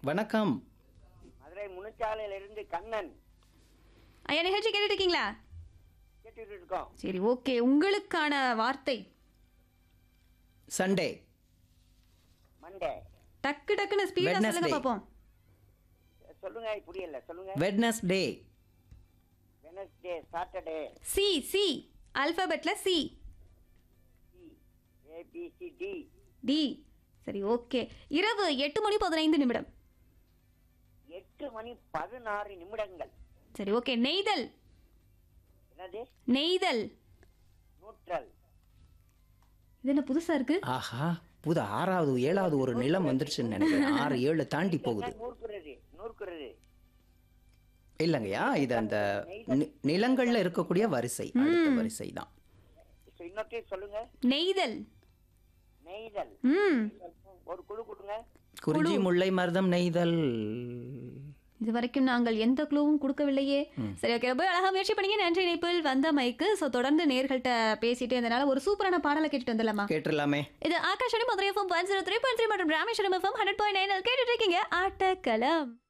வணக்கம் மதுரை முனிச்சாலையிலிருந்து கண்ணன் ஐயா நிகழ்ச்சி கேட்டுட்டு இருக்கீங்களா கேட்டுட்டு இருக்கோம் சரி ஓகே உங்களுக்கான வார்த்தை சண்டே மண்டே டக்கு டக்குன்னு ஸ்பீடா சொல்லுங்க Wednesday. பாப்போம் சொல்லுங்க புரியல சொல்லுங்க Wednesday Wednesday Saturday C C அல்பபெட்ல சி ஏபிசி டி டி சரி ஓகே இரவு எட்டு மணி பதினைந்து நிமிடம் எட்டு மணி பதினாறு நிமிடங்கள் சரி ஓகே நெய்தல் என்னது நெய்தல் நூற்றல் இது என்ன புதுசா இருக்கு ஆஹா புது ஆறாவது ஏழாவது ஒரு நிலம் வந்துருச்சுன்னு நினைக்கிறேன் ஆறு ஏழு தாண்டி போகுது நூற்குறது நூற்குறது இல்லைங்கய்யா இது அந்த நி- நிலங்கள்ல இருக்கக்கூடிய வரிசை அடுத்த வரிசை தான் இன்னொத்தையும் சொல்லுங்க நெய்தல் நெய்தல் ம் ஒரு குழு கொடுங்க குறிஞ்சி முல்லை மருதம் நெய்தல் இது வரைக்கும் நாங்கள் எந்த க்ளூவும் கொடுக்கவில்லையே சரி ஓகே ரொம்ப அழகா முயற்சி பண்ணீங்க நன்றி இணைப்பில் வந்த மைக்கு ஸோ தொடர்ந்து நேர்கள்ட்ட பேசிட்டே இருந்தனால ஒரு சூப்பரான பாடலை கேட்டுட்டு வந்துடலாமா கேட்டுடலாமே இது Akash Madurai FM one zero three point three மற்றும் Rameswaram FM hundred point nine கேட்டுட்டு இருக்கீங்க ஆட்டக்களம்